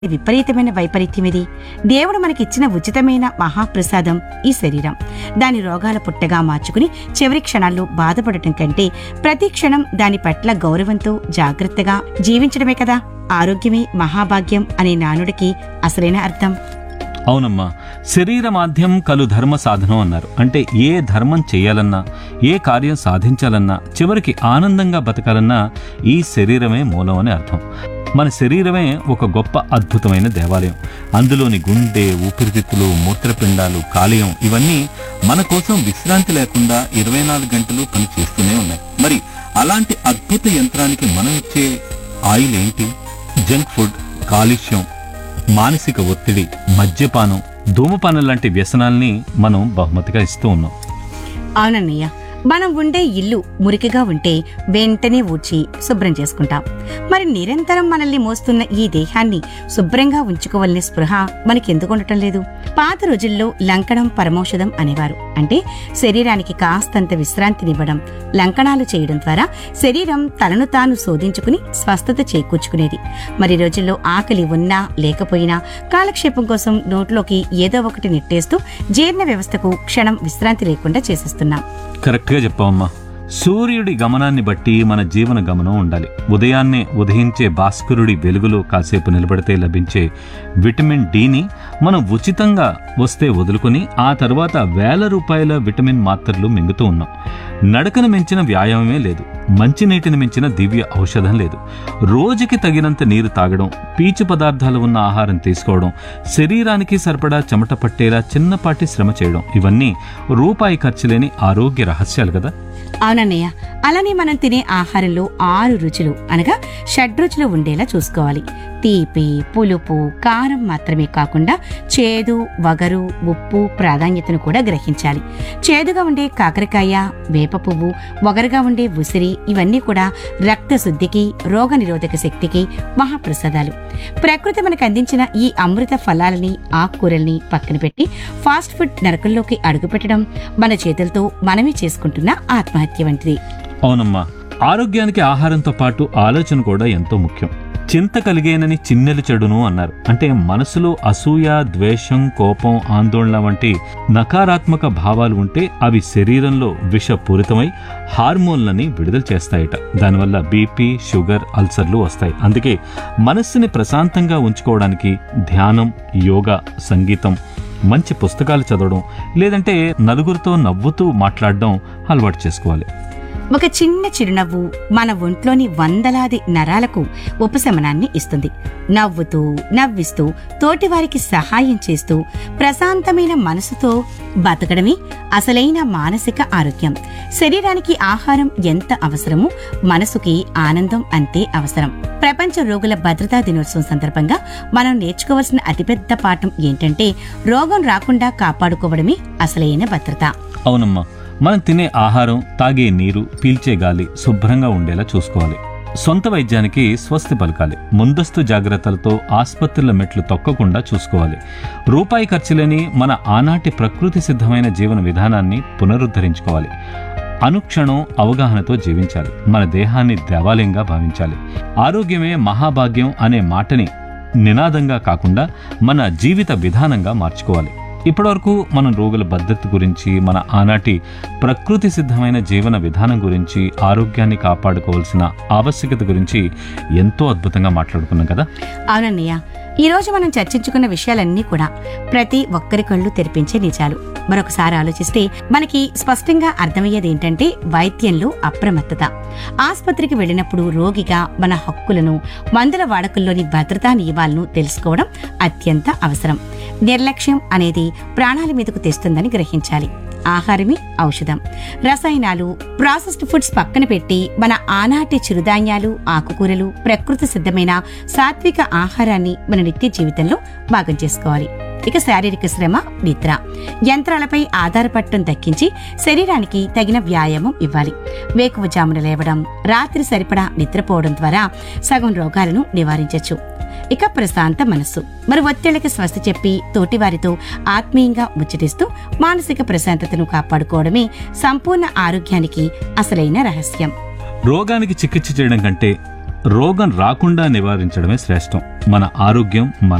విపరీతమైన వైపరీత్యం ఇది దేవుడు మనకిచ్చిన ఉచితమైన మహాప్రసాదం ఈ శరీరం దాని రోగాల పుట్టగా మార్చుకుని చివరి క్షణాల్లో బాధపడటం కంటే ప్రతి క్షణం దాని పట్ల గౌరవంతో జాగ్రత్తగా జీవించడమే కదా ఆరోగ్యమే మహాభాగ్యం అనే నానుడికి అసలైన అర్థం అవునమ్మా శరీర మాధ్యం కలు ధర్మ సాధనం అన్నారు అంటే ఏ ధర్మం చేయాలన్నా ఏ కార్యం సాధించాలన్నా చివరికి ఆనందంగా బతకాలన్నా ఈ శరీరమే మూలం అని అర్థం మన శరీరమే ఒక గొప్ప అద్భుతమైన దేవాలయం అందులోని గుండె ఊపిరితిత్తులు మూత్రపిండాలు కాలేయం ఇవన్నీ మన కోసం విశ్రాంతి లేకుండా ఇరవై నాలుగు గంటలు పని చేస్తూనే ఉన్నాయి మరి అలాంటి అద్భుత యంత్రానికి మనం ఇచ్చే ఆయిల్ ఏంటి జంక్ ఫుడ్ కాలుష్యం మానసిక ఒత్తిడి మద్యపానం ధూమపానం లాంటి వ్యసనాల్ని మనం బహుమతిగా ఇస్తూ ఉన్నాం అవునన్నయ్య మనం ఉండే ఇల్లు మురికిగా ఉంటే వెంటనే ఊడ్చి శుభ్రం చేసుకుంటాం మరి నిరంతరం మనల్ని మోస్తున్న ఈ దేహాన్ని శుభ్రంగా ఉంచుకోవాలనే స్పృహ మనకెందుకు ఉండటం లేదు పాత రోజుల్లో లంకణం పరమౌషధం అనేవారు అంటే శరీరానికి కాస్తంత విశ్రాంతినివ్వడం లంకణాలు చేయడం ద్వారా శరీరం తనను తాను శోధించుకుని స్వస్థత చేకూర్చుకునేది మరి ఈ రోజుల్లో ఆకలి ఉన్నా లేకపోయినా కాలక్షేపం కోసం నోట్లోకి ఏదో ఒకటి నెట్టేస్తూ జీర్ణ వ్యవస్థకు క్షణం విశ్రాంతి లేకుండా చేసేస్తున్నాం కరెక్ట్గా చెప్పావమ్మా సూర్యుడి గమనాన్ని బట్టి మన జీవన గమనం ఉండాలి ఉదయాన్నే ఉదయించే భాస్కరుడి వెలుగులో కాసేపు నిలబడితే లభించే విటమిన్ డిని మనం ఉచితంగా వస్తే వదులుకొని ఆ తర్వాత వేల రూపాయల విటమిన్ మాత్రలు మింగుతూ ఉన్నాం నడకను మించిన వ్యాయామమే లేదు మంచినీటిని మించిన దివ్య ఔషధం లేదు రోజుకి తగినంత నీరు తాగడం పీచు పదార్థాలు ఉన్న ఆహారం తీసుకోవడం శరీరానికి సరిపడా చెమట పట్టేలా చిన్నపాటి శ్రమ చేయడం ఇవన్నీ రూపాయి ఖర్చు లేని ఆరోగ్య రహస్యాలు కదా అవునన్నయ్య అలానే మనం తినే ఆహారంలో ఆరు రుచులు అనగా షడ్రుచులు ఉండేలా చూసుకోవాలి తీపి పులుపు కారం మాత్రమే కాకుండా చేదు వగరు ఉప్పు ప్రాధాన్యతను కూడా గ్రహించాలి చేదుగా ఉండే కాకరకాయ వేప పువ్వు వగరుగా ఉండే ఉసిరి ఇవన్నీ కూడా రక్త శుద్ధికి రోగ నిరోధక శక్తికి మహాప్రసాదాలు ప్రకృతి మనకు అందించిన ఈ అమృత ఫలాలని ఆకుకూరల్ని పక్కన పెట్టి ఫాస్ట్ ఫుడ్ నరకంలోకి అడుగుపెట్టడం మన చేతులతో మనమే చేసుకుంటున్న ఆత్మహత్య వంటిది అవునమ్మా ఆరోగ్యానికి ఆహారంతో పాటు ఆలోచన కూడా ఎంతో ముఖ్యం చింత కలిగేనని చిన్నెలు చెడును అన్నారు అంటే మనసులో అసూయ ద్వేషం కోపం ఆందోళన వంటి నకారాత్మక భావాలు ఉంటే అవి శరీరంలో విషపూరితమై హార్మోన్లని విడుదల చేస్తాయట దానివల్ల బీపీ షుగర్ అల్సర్లు వస్తాయి అందుకే మనస్సుని ప్రశాంతంగా ఉంచుకోవడానికి ధ్యానం యోగా సంగీతం మంచి పుస్తకాలు చదవడం లేదంటే నలుగురితో నవ్వుతూ మాట్లాడడం అలవాటు చేసుకోవాలి ఒక చిన్న చిరునవ్వు మన ఒంట్లోని వందలాది నరాలకు ఉపశమనాన్ని ఇస్తుంది నవ్వుతూ నవ్విస్తూ తోటివారికి సహాయం చేస్తూ ప్రశాంతమైన మనసుతో బతకడమే అసలైన మానసిక ఆరోగ్యం శరీరానికి ఆహారం ఎంత అవసరమో మనసుకి ఆనందం అంతే అవసరం ప్రపంచ రోగుల భద్రతా దినోత్సవం సందర్భంగా మనం నేర్చుకోవాల్సిన అతిపెద్ద పాఠం ఏంటంటే రోగం రాకుండా కాపాడుకోవడమే అసలైన భద్రత అవునమ్మా మనం తినే ఆహారం తాగే నీరు పీల్చే గాలి శుభ్రంగా ఉండేలా చూసుకోవాలి సొంత వైద్యానికి స్వస్తి పలకాలి ముందస్తు జాగ్రత్తలతో ఆసుపత్రుల మెట్లు తొక్కకుండా చూసుకోవాలి రూపాయి ఖర్చులేని మన ఆనాటి ప్రకృతి సిద్ధమైన జీవన విధానాన్ని పునరుద్ధరించుకోవాలి అనుక్షణం అవగాహనతో జీవించాలి మన దేహాన్ని దేవాలయంగా భావించాలి ఆరోగ్యమే మహాభాగ్యం అనే మాటని నినాదంగా కాకుండా మన జీవిత విధానంగా మార్చుకోవాలి ఇప్పటివరకు మనం రోగుల భద్రత గురించి మన ఆనాటి ప్రకృతి సిద్ధమైన జీవన విధానం గురించి ఆరోగ్యాన్ని కాపాడుకోవాల్సిన ఆవశ్యకత గురించి ఎంతో అద్భుతంగా మాట్లాడుకున్నాం కదా అవునన్నయ్య ఈ రోజు మనం చర్చించుకున్న విషయాలన్నీ కూడా ప్రతి ఒక్కరి కళ్ళు తెరిపించే నిజాలు మరొకసారి ఆలోచిస్తే మనకి స్పష్టంగా అర్థమయ్యేది ఏంటంటే వైద్యంలో అప్రమత్తత ఆసుపత్రికి వెళ్ళినప్పుడు రోగిగా మన హక్కులను మందుల వాడకంలోని భద్రతా నియమాలను తెలుసుకోవడం అత్యంత అవసరం నిర్లక్ష్యం అనేది ప్రాణాల మీదకు తెస్తుందని గ్రహించాలి ఆహారమే ఔషధం రసాయనాలు ప్రాసెస్డ్ ఫుడ్స్ పక్కన పెట్టి మన ఆనాటి చిరుధాన్యాలు ఆకుకూరలు ప్రకృతి సిద్ధమైన సాత్విక ఆహారాన్ని మన నిత్య జీవితంలో భాగం చేసుకోవాలి ఇక శారీరక శ్రమ నిద్ర యంత్రాలపై ఆధారపడటం దక్కించి శరీరానికి తగిన వ్యాయామం ఇవ్వాలి వేకువజామున లేవడం రాత్రి సరిపడా నిద్రపోవడం ద్వారా సగం రోగాలను నివారించవచ్చు ఇక ప్రశాంత మనస్సు మరి ఒత్తిళ్లకి స్వస్థ చెప్పి తోటివారితో ఆత్మీయంగా ముచ్చటిస్తూ మానసిక ప్రశాంతతను కాపాడుకోవడమే సంపూర్ణ ఆరోగ్యానికి అసలైన రహస్యం రోగానికి చికిత్స చేయడం కంటే రోగం రాకుండా నివారించడమే శ్రేష్టం మన ఆరోగ్యం మన